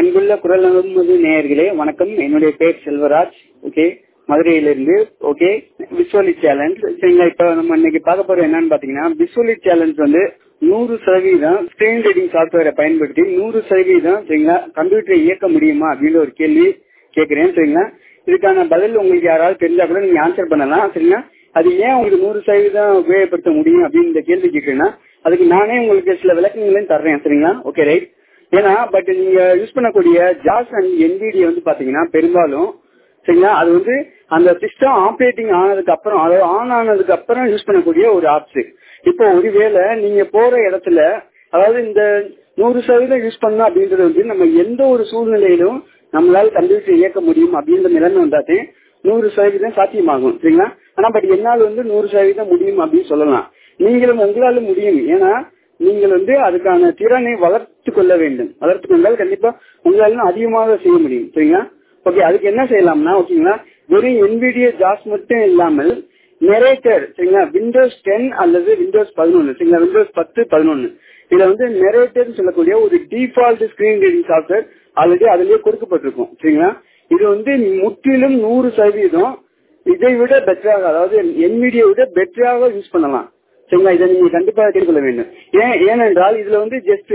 அன்புள்ள குரல் நமது நேயர்களே வணக்கம் என்னுடைய பேர் செல்வராஜ் ஓகே மதுரையிலிருந்து ஓகே விசுவலி சேலஞ்ச் சரிங்களா இப்ப நம்ம இன்னைக்கு பார்க்க போறது என்னன்னு பாத்தீங்கன்னா விசுவலி சேலஞ்ச் வந்து நூறு சதவீதம் ஸ்கிரீன் ரீடிங் சாஃப்ட்வேரை பயன்படுத்தி நூறு சதவீதம் சரிங்களா கம்ப்யூட்டரை இயக்க முடியுமா அப்படின்ற ஒரு கேள்வி கேட்கிறேன் சரிங்களா இதுக்கான பதில் உங்களுக்கு யாராவது தெரிஞ்சா கூட நீங்க ஆன்சர் பண்ணலாம் சரிங்களா அது ஏன் உங்களுக்கு நூறு சதவீதம் உபயோகப்படுத்த முடியும் அப்படின்னு இந்த கேள்வி கேட்கிறேன்னா அதுக்கு நானே உங்களுக்கு சில விளக்கங்களையும் தர்றேன் சரிங்களா ஓகே ரைட் ஏன்னா பட் நீங்க யூஸ் பண்ணக்கூடிய ஜாஸ் அண்ட் என்விடி வந்து பாத்தீங்கன்னா பெரும்பாலும் சரிங்களா அது வந்து அந்த சிஸ்டம் ஆப்ரேட்டிங் ஆனதுக்கு அப்புறம் அதாவது ஆன் ஆனதுக்கு அப்புறம் யூஸ் பண்ணக்கூடிய ஒரு ஆப்ஸ் இப்போ ஒருவேளை நீங்க போற இடத்துல அதாவது இந்த நூறு சதவீதம் யூஸ் பண்ணணும் அப்படின்றது வந்து நம்ம எந்த ஒரு சூழ்நிலையிலும் நம்மளால கம்ப்யூட்டர் இயக்க முடியும் அப்படின்ற நிலைமை வந்தாலே நூறு சதவீதம் சாத்தியமாகும் சரிங்களா ஆனா பட் என்னால் வந்து நூறு சதவீதம் முடியும் அப்படின்னு சொல்லலாம் நீங்களும் உங்களால முடியும் ஏன்னா நீங்கள் வந்து அதுக்கான திறனை வளர்த்து கொள்ள வேண்டும் வளர்த்து கொண்டால் கண்டிப்பா உங்களால அதிகமாக செய்ய முடியும் சரிங்களா ஓகே அதுக்கு என்ன செய்யலாம்னா ஓகேங்களா வெறும் என்பிடிஏ ஜாஸ் மட்டும் இல்லாமல் நெரேட்டர் சரிங்களா விண்டோஸ் டென் அல்லது விண்டோஸ் பதினொன்னு சரிங்களா விண்டோஸ் பத்து பதினொன்னு இதுல வந்து நெரேட்டர் சொல்லக்கூடிய ஒரு default screen reading software already அதுலயே கொடுக்கப்பட்டிருக்கும் சரிங்களா இது வந்து முற்றிலும் நூறு சதவீதம் இதை விட பெட்டராக அதாவது என்விடியை விட பெட்டராக யூஸ் பண்ணலாம் சரிங்களா இதை நீங்க கண்டிப்பாக தெரிந்து வேண்டும் ஏன் ஏனென்றால் இதுல வந்து just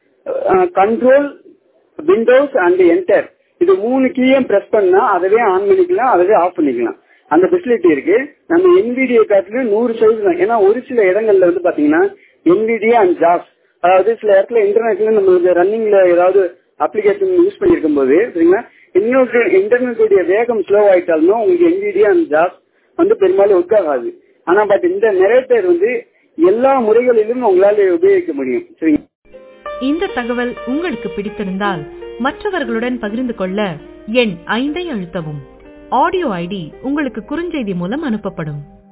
control Windows and enter இது மூணு கீயும் பிரஸ் பண்ணா அதவே ஆன் பண்ணிக்கலாம் அதவே ஆஃப் பண்ணிக்கலாம் அந்த ஃபெசிலிட்டி இருக்கு நம்ம என்விடியை காட்டிலும் நூறு சதவீதம் ஏன்னா ஒரு சில இடங்கள்ல வந்து பாத்தீங்கன்னா என்விடியா அண்ட் ஜாஸ் அதாவது சில இடத்துல இன்டர்நெட்ல நம்மளுக்கு ரன்னிங்ல ஏதாவது அப்ளிகேஷன் யூஸ் பண்ணிருக்கும் போது சரிங்களா இன்னொரு இன்டர்நெட்டுடைய வேகம் ஸ்லோ ஆயிட்டாலும் உங்களுக்கு என்விடியா அண்ட் ஜாஸ் வந்து பெரும்பாலும் ஒர்க் ஆகாது ஆனா பட் இந்த நெரேட்டர் வந்து எல்லா முறைகளிலும் உங்களால உபயோகிக்க முடியும் சரிங்க இந்த தகவல் உங்களுக்கு பிடித்திருந்தால் மற்றவர்களுடன் பகிர்ந்து கொள்ள எண் ஐந்தை அழுத்தவும் ஆடியோ ஐடி உங்களுக்கு குறுஞ்செய்தி மூலம் அனுப்பப்படும்